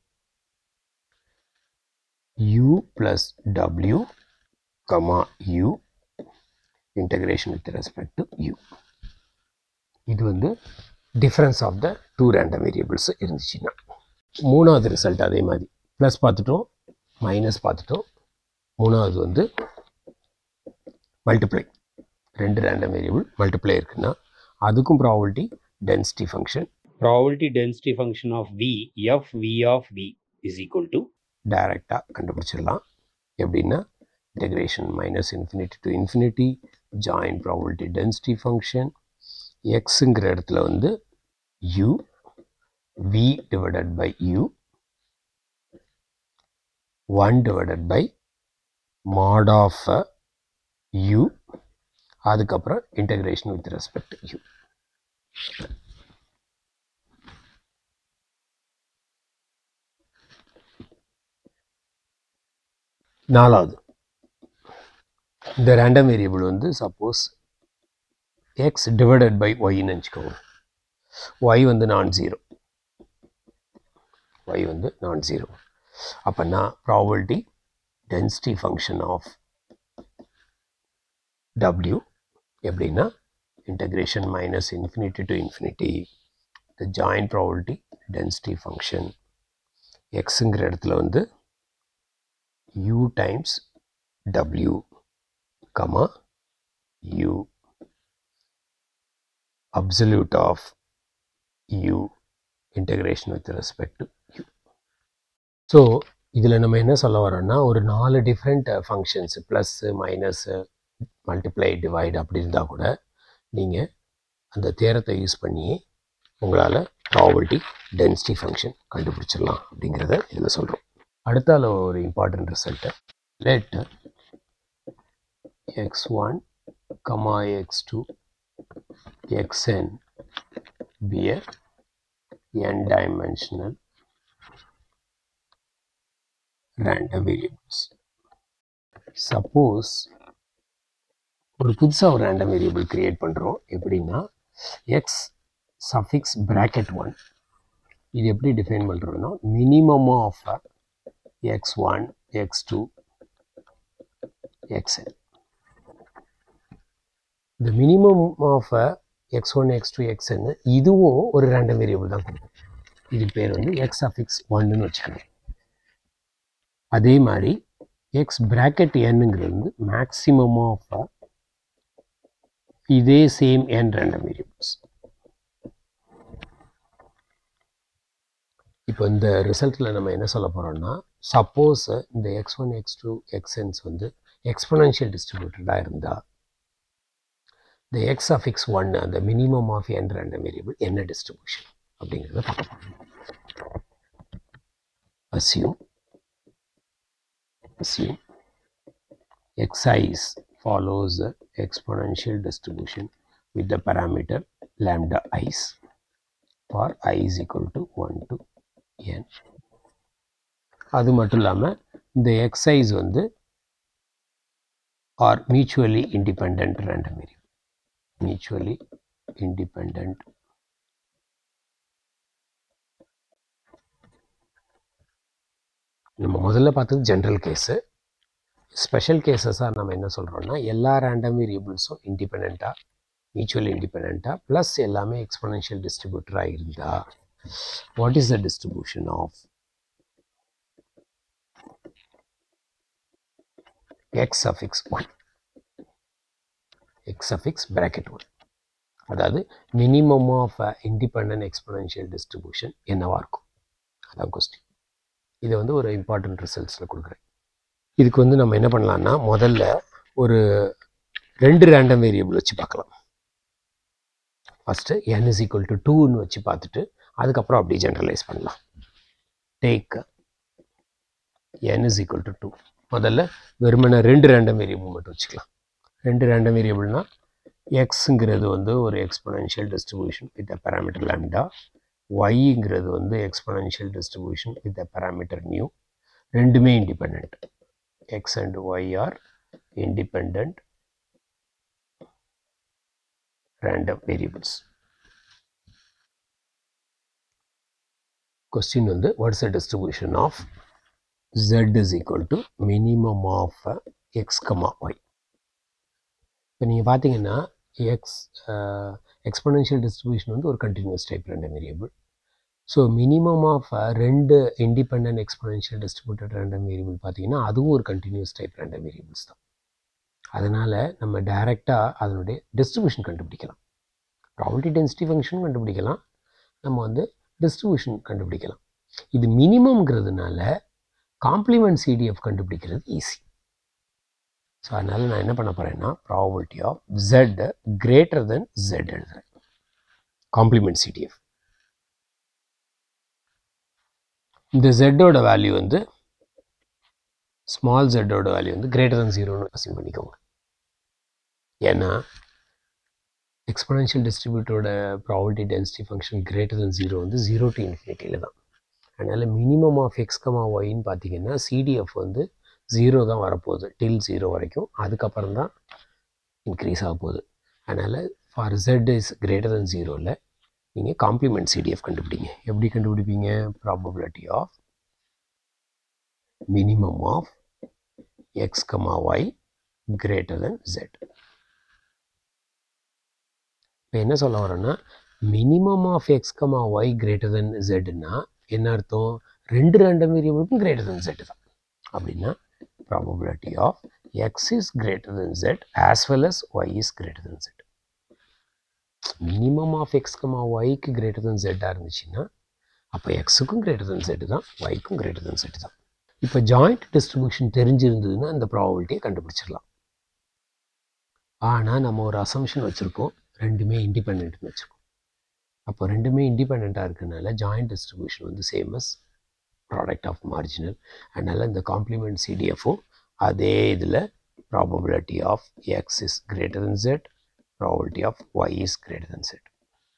u plus w comma u integration with respect to u இது வந்து difference of the two random variables இருந்துச்சுன்னா மூணாவது ரிசல்ட் அதே மாதிரி ப்ளஸ் பார்த்துட்டோம் மைனஸ் பார்த்துட்டோம் மூணாவது வந்து மல்டிப்ளை ரெண்டு ரேண்டம் வேரியபிள் மல்டிப்ளை இருக்குன்னா அதுக்கும் probability density function probability density function of v f v of v is equal to டைரெக்டாக கண்டுபிடிச்சிடலாம் எப்படின்னா integration minus infinity to infinity joint probability density function xங்கிற இடத்துல வந்து u v divided by u 1 divided by mod of uh, u அதுக்கப்புறம் integration with respect to u நாலாவது இந்த ரேண்டம் வேரியபிள் வந்து சப்போஸ் எக்ஸ் டிவைடட் பை ஒய்ன்னு வச்சுக்கோங்க ஒய் வந்து நான் ஜீரோ ஒய் வந்து நான் ஜீரோ அப்போனா probability density function of W எப்படின்னா integration minus infinity to infinity the joint probability density function எக்ஸுங்கிற இடத்துல வந்து u times w comma u absolute of u integration with respect to u so இதில் நம்ம என்ன சொல்ல வரோம்னா ஒரு நாலு different functions plus minus multiply divide அப்படி இருந்தால் கூட நீங்கள் அந்த தேரத்தை யூஸ் பண்ணி உங்களால் ப்ராபபிலிட்டி டென்சிட்டி ஃபங்க்ஷன் கண்டுபிடிச்சிடலாம் அப்படிங்கிறத இதில் சொல்கிறோம் அடுத்தால ஒரு important result let x one comma x two x n be n dimensional random variables suppose ஒரு புதுசாக ஒரு ரேண்டம் வேரியபிள் கிரியேட் பண்ணுறோம் எப்படின்னா எக்ஸ் சஃபிக்ஸ் ப்ராக்கெட் ஒன் இது எப்படி டிஃபைன் பண்ணுறோன்னா minimum of x1, x2, xn. The minimum of uh, x1, x2, xn இதுவும் ஒரு ரேண்டம் வேரியபிள் தான் கொடுக்கும் இது பேர் வந்து எக்ஸ் அஃபிக்ஸ் ஒன்னுன்னு வச்சுக்கணும் அதே மாதிரி எக்ஸ் பிராக்கெட் என்னங்கிறது வந்து மேக்சிமம் ஆஃப் இதே சேம் என் ரேண்டம் வேரியபிள்ஸ் இப்போ இந்த ரிசல்ட்டில் நம்ம என்ன சொல்ல போகிறோம்னா சப்போஸ் இந்த x one x two x ns வந்து எக்ஸ்பொனன்ஷியல் டிஸ்ட்ரிபியூட்டடாக இருந்தால் இந்த எக்ஸ் ஆஃப் எக்ஸ் ஒன் அந்த minimum of n random variable என்ன டிஸ்ட்ரிபியூஷன் அப்படிங்கிறத பார்க்க போகிறோம் assume assume xis follows the exponential distribution with the parameter lambda i's for i is equal to 1 to n அது மட்டும் இல்லாமல் இந்த எக்ஸைஸ் வந்து are mutually independent random variable mutually independent நம்ம முதல்ல பார்த்தது ஜென்ரல் கேஸு ஸ்பெஷல் கேசஸாக நம்ம என்ன சொல்கிறோம்னா எல்லா ரேண்டம் வேரியபிள்ஸும் இண்டிபெண்ட்டாக மியூச்சுவல் இண்டிபெண்ட்டாக ப்ளஸ் எல்லாமே எக்ஸ்பொனென்ஷியல் டிஸ்ட்ரிபியூட்டராக இருந்தால் what is the distribution of x of x one x of x bracket one அதாவது minimum of independent exponential distribution என்னவாக இருக்கும் அதான் கொஸ்டின் இதை வந்து ஒரு இம்பார்ட்டன்ட் ரிசல்ட்ஸில் கொடுக்குறேன் இதுக்கு வந்து நம்ம என்ன பண்ணலாம்னா முதல்ல ஒரு ரெண்டு ரேண்டம் வேரியபிள் வச்சு பார்க்கலாம் first n is equal to டூன்னு வச்சு பார்த்துட்டு அதுக்கப்புறம் அப்படியே ஜென்ரலைஸ் பண்ணலாம் take n is equal to two முதல்ல வெறுமனே ரெண்டு ரேண்டம் வேரியபிள் மட்டும் வச்சுக்கலாம் ரெண்டு ரேண்டம் வேரியபிள்னா எக்ஸுங்கிறது வந்து ஒரு exponential distribution with a parameter lambda ஒய்ங்கிறது வந்து exponential distribution with a parameter nu ரெண்டுமே independent x and y are independent random variables question வந்து what's the distribution of z is equal to minimum of uh, x comma y இப்போ நீங்கள் பார்த்தீங்கன்னா எக்ஸ் எக்ஸ்பொனென்ஷியல் டிஸ்ட்ரிபியூஷன் வந்து ஒரு continuous type random variable so minimum of ரெண்டு independent exponential distributed random variable பார்த்தீங்கன்னா அதுவும் ஒரு கண்டினியூஸ் டைப் ரேண்டம் வேரியபிள்ஸ் தான் அதனால் நம்ம டைரெக்டாக அதனுடைய டிஸ்ட்ரிபியூஷன் கண்டுபிடிக்கலாம் ப்ராபர்ட்டி டென்சிட்டி ஃபங்க்ஷன் கண்டுபிடிக்கலாம் நம்ம வந்து டிஸ்ட்ரிபியூஷன் கண்டுபிடிக்கலாம் இது மினிமம்ங்கிறதுனால காம்ப்ளிமெண்ட் சிடிஎஃப் கண்டுபிடிக்கிறது ஈஸி ஸோ அதனால் நான் என்ன பண்ண போகிறேன்னா probability of z greater than z எழுதுறேன் காம்ப்ளிமெண்ட் சிடிஎஃப் இந்த ஜெட்டோட வேல்யூ வந்து ஸ்மால் ஜெட்டோட வேல்யூ வந்து கிரேட்டர் தென் ஜீரோன்னு அசியூம் பண்ணிக்கோங்க ஏன்னா எக்ஸ்பொனென்ஷியல் டிஸ்ட்ரிபியூட்டரோட probability density function greater than zero வந்து ஜீரோ டு இன்ஃபினிட்டியில் தான் அதனால் மினிமம் ஆஃப் எக்ஸ் கமா ஒயின்னு பார்த்தீங்கன்னா சிடிஎஃப் வந்து ஜீரோ தான் வரப்போகுது டில் ஜீரோ வரைக்கும் அதுக்கப்புறம் தான் இன்க்ரீஸ் ஆக போகுது அதனால் for z is greater than ஜீரோவில் நீங்கள் காம்ப்ளிமெண்ட் சிடிஎஃப் கண்டுபிடிங்க எப்படி கண்டுபிடிப்பீங்க probability of minimum of X comma y greater than z இப்போ என்ன சொல்ல வரேன்னா minimum of X comma y greater than ஜெட்னா என்ன அர்த்தம் ரெண்டு ரேண்டம் வேரியபிளுக்கும் கிரேட்டர் தென் ஜெட் தான் அப்படின்னா probability of x is greater than z as well as y is greater than z minimum of X comma ஒய்க்கு கிரேட்டர் தென் ஜெட்டாக இருந்துச்சுன்னா அப்போ எக்ஸுக்கும் கிரேட்டர் தென் ஜெட் தான் ஒய்க்கும் கிரேட்டர் தென் ஜெட் தான் இப்போ ஜாயிண்ட் டிஸ்ட்ரிபியூஷன் தெரிஞ்சிருந்ததுன்னா அந்த ப்ராபபிலிட்டியை கண்டுபிடிச்சிடலாம் ஆனால் நம்ம ஒரு அசம்ஷன் வச்சுருக்கோம் ரெண்டுமே இண்டிபெண்ட்னு வச்சுருக்கோம் அப்போ ரெண்டுமே இண்டிபெண்ட்டாக இருக்கனால ஜாயிண்ட் டிஸ்ட்ரிபியூஷன் வந்து சேமஸ் ப்ராடக்ட் ஆஃப் மார்ஜினல் அதனால் இந்த காம்ப்ளிமெண்ட் சிடிஎஃப்பும் அதே இதில் probability of x is greater than z probability of y is greater than z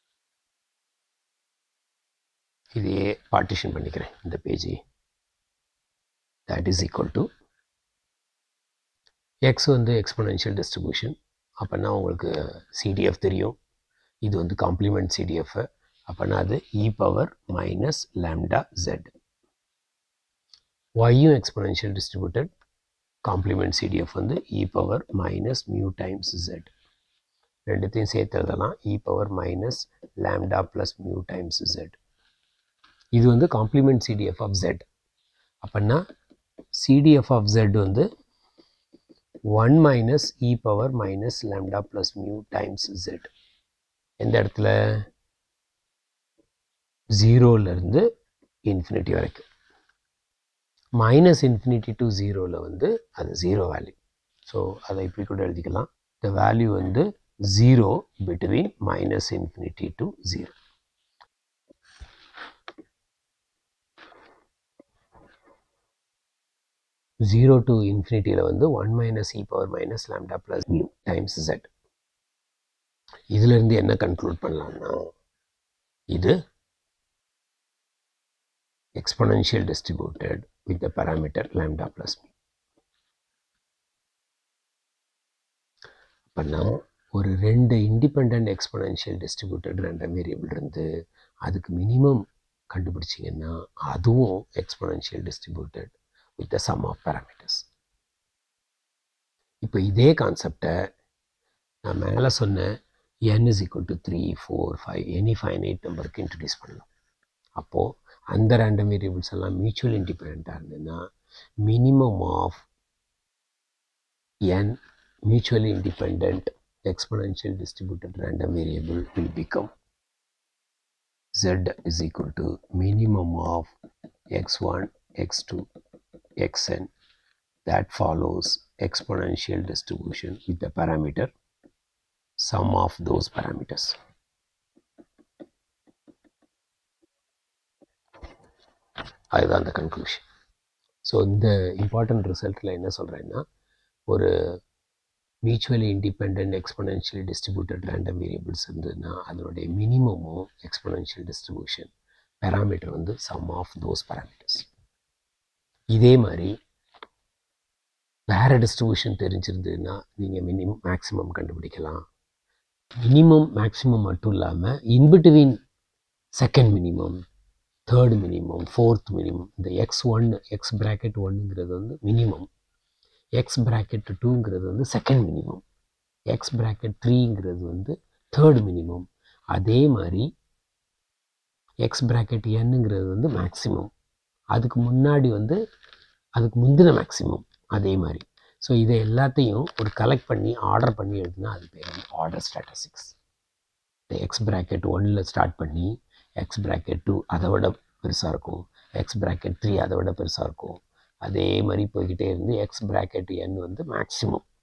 இதையே பார்ட்டிஷன் பண்ணிக்கிறேன் இந்த பேஜை that is equal to x வந்து எக்ஸ்பொனென்ஷியல் டிஸ்ட்ரிபியூஷன் அப்போனா உங்களுக்கு சிடிஎஃப் தெரியும் இது வந்து காம்ப்ளிமெண்ட் சிடிஎஃப் அப்போனா அது e power minus lambda z ஒய்யும் எக்ஸ்பொனென்ஷியல் டிஸ்ட்ரிபியூட்டட் காம்ப்ளிமெண்ட் சிடிஎஃப் வந்து e power minus mu times z ரெண்டுத்தையும் சேர்த்து எழுதலாம் e power minus lambda plus mu times z இது வந்து காம்ப்ளிமெண்ட் சிடிஎஃப் ஆஃப் ஜெட் அப்படின்னா CDF of Z வந்து 1 minus e power minus lambda plus mu times Z எந்த இடத்துல ஜீரோலேருந்து இன்ஃபினிட்டி வரைக்கும் மைனஸ் இன்ஃபினிட்டி டு ஜீரோவில் வந்து அது ஜீரோ வேல்யூ ஸோ அதை இப்படி கூட எழுதிக்கலாம் த வேல்யூ வந்து zero between minus infinity to zero zero to இன்ஃபினிட்டியில் வந்து one minus e power minus lambda plus mu times z இதிலிருந்து என்ன கன்க்ளூட் பண்ணலாம்னா இது exponential distributed with the parameter lambda plus mu அப்போனா ஒரு ரெண்டு இண்டிபெண்ட் எக்ஸ்பொனென்ஷியல் டிஸ்ட்ரிபியூட்டட் ரெண்டு வேரியபிள் இருந்து அதுக்கு மினிமம் கண்டுபிடிச்சிங்கன்னா அதுவும் exponential distributed with the sum of parameters இப்போ இதே கான்செப்டை நான் மேலே சொன்ன n is equal to three four five any finite நம்பருக்கு இன்ட்ரடியூஸ் பண்ணலாம் அப்போது அந்த ரேண்டம் வேரியபிள்ஸ் எல்லாம் மியூச்சுவல் இண்டிபெண்ட்டாக இருந்ததுன்னா minimum of n mutually independent exponential distributed random variable will become z is equal to minimum of x1 x2 xn that follows exponential distribution with the parameter sum of those parameters அதுதான் அந்த கன்க்ளூஷன் ஸோ இந்த இம்பார்ட்டன்ட் ரிசல்ட்டில் என்ன சொல்கிறேன்னா ஒரு mutually independent exponential distributed random variables இருந்ததுன்னா அதனுடைய மினிமமும் எக்ஸ்பொனென்ஷியல் டிஸ்ட்ரிபியூஷன் பேராமீட்டர் வந்து சம் ஆஃப் தோஸ் பேராமீட்டர்ஸ் இதே மாதிரி வேறு டிஸ்ட்ரிபியூஷன் தெரிஞ்சிருந்ததுன்னா நீங்கள் மினிமம் மேக்ஸிமம் கண்டுபிடிக்கலாம் மினிமம் மேக்ஸிமம் மட்டும் இல்லாமல் in between second minimum third minimum fourth minimum இந்த எக்ஸ் ஒன் எக்ஸ் ப்ராக்கெட் ஒன்னுங்கிறது வந்து மினிமம் எக்ஸ் ப்ராக்கெட் டூங்கிறது வந்து செகண்ட் மினிமம் எக்ஸ் ப்ராக்கெட் த்ரீங்கிறது வந்து தேர்ட் மினிமம் அதே மாதிரி எக்ஸ் ப்ராக்கெட் என்னங்கிறது வந்து மேக்ஸிமம் அதுக்கு முன்னாடி வந்து அதுக்கு முந்தின மேக்ஸிமம் அதே மாதிரி ஸோ இதை எல்லாத்தையும் ஒரு கலெக்ட் பண்ணி ஆர்டர் பண்ணி எழுதுனா அது பேர் வந்து ஆர்டர் ஸ்டாட்டசிக்ஸ் இந்த எக்ஸ் ப்ராக்கெட் ஒன்னில் ஸ்டார்ட் பண்ணி எக்ஸ் ப்ராக்கெட் டூ அதை விட பெருசாக இருக்கும் எக்ஸ் ப்ராக்கெட் த்ரீ அதை விட பெருசாக இருக்கும் அதே மாதிரி போய்கிட்டே இருந்து எக்ஸ் ப்ராக்கெட் என் வந்து மேக்ஸிமம்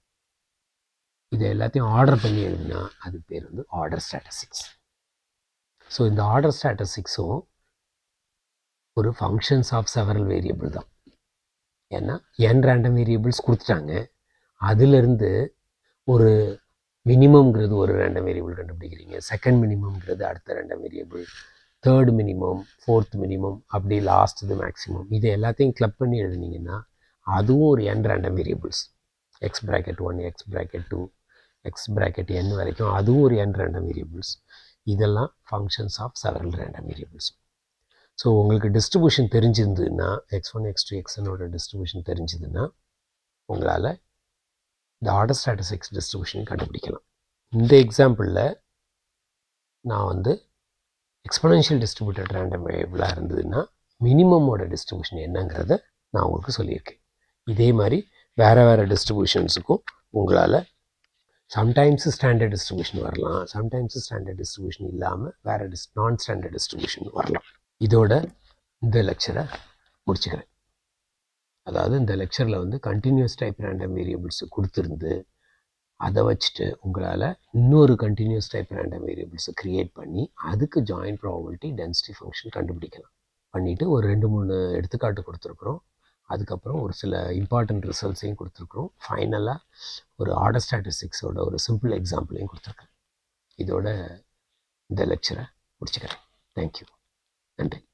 இதை எல்லாத்தையும் ஆர்டர் பண்ணி எழுதுனா அது பேர் வந்து ஆர்டர் ஸ்டாட்டிஸ்டிக்ஸ் ஸோ இந்த ஆர்டர் ஸ்டாட்டிஸ்டிக்ஸும் ஒரு ஃபங்க்ஷன்ஸ் ஆஃப் செவரல் வேரியபிள் தான் ஏன்னா என் ரேண்டம் வேரியபிள்ஸ் கொடுத்துட்டாங்க அதிலிருந்து ஒரு மினிமம்ங்கிறது ஒரு ரேண்டம் வேரியபிள் கண்டுபிடிக்கிறீங்க செகண்ட் மினிமம்ங்கிறது அடுத்த random variable third minimum fourth minimum அப்படி லாஸ்ட் இது மேக்ஸிமம் இது எல்லாத்தையும் கிளப் பண்ணி எழுதுனீங்கன்னா அதுவும் ஒரு n random variables x bracket one x bracket two x bracket n வரைக்கும் அதுவும் ஒரு என் ரேண்டம் வேரியபிள்ஸ் இதெல்லாம் functions of several random variables so உங்களுக்கு டிஸ்ட்ரிபியூஷன் தெரிஞ்சிருந்ததுன்னா எக்ஸ் ஒன் எக்ஸ் டூ எக்ஸ்எனோட டிஸ்ட்ரிபியூஷன் தெரிஞ்சதுன்னா உங்களால் இந்த ஆர்டர் ஸ்டாட்டிஸ்டிக்ஸ் டிஸ்ட்ரிபியூஷன் கண்டுபிடிக்கலாம் இந்த எக்ஸாம்பிளில் நான் வந்து எக்ஸ்பனன்ஷியல் டிஸ்ட்ரிபியூட்டட் ரேண்டம் வேரியபிளாக இருந்ததுன்னா மினிமமோட டிஸ்ட்ரிபியூஷன் என்னங்கிறத நான் உங்களுக்கு சொல்லியிருக்கேன் இதே மாதிரி வேறு வேறு டிஸ்ட்ரிபியூஷன்ஸுக்கும் உங்களால் சம்டைம்ஸ் ஸ்டாண்டர்ட் டிஸ்ட்ரிபியூஷன் வரலாம் சம்டைம்ஸ் ஸ்டாண்டர்ட் டிஸ்ட்ரிபியூஷன் இல்லாமல் வேறு டிஸ் நான் ஸ்டாண்டர்ட் டிஸ்ட்ரிபியூஷன் வரலாம் இதோட இந்த லெக்சரை முடிச்சுக்கிறேன் அதாவது இந்த லெக்சரில் வந்து கண்டினியூஸ் டைப் ரேண்டம் வேரியபிள்ஸ் கொடுத்துருந்து அதை வச்சுட்டு உங்களால் இன்னொரு கண்டினியூஸ் டைப் ரேண்டம் வேரியபிள்ஸை க்ரியேட் பண்ணி அதுக்கு ஜாயின்ட் ப்ராபபிலிட்டி டென்சிட்டி ஃபங்க்ஷன் கண்டுபிடிக்கலாம் பண்ணிவிட்டு ஒரு ரெண்டு மூணு எடுத்துக்காட்டு கொடுத்துருக்குறோம் அதுக்கப்புறம் ஒரு சில இம்பார்ட்டன்ட் ரிசல்ட்ஸையும் கொடுத்துருக்குறோம் ஃபைனலாக ஒரு ஆர்டர் ஸ்டாட்டிஸ்டிக்ஸோட ஒரு சிம்பிள் எக்ஸாம்பிளையும் கொடுத்துருக்கேன் இதோட இந்த லெக்சரை முடிச்சுக்கிறேன் தேங்க்யூ நன்றி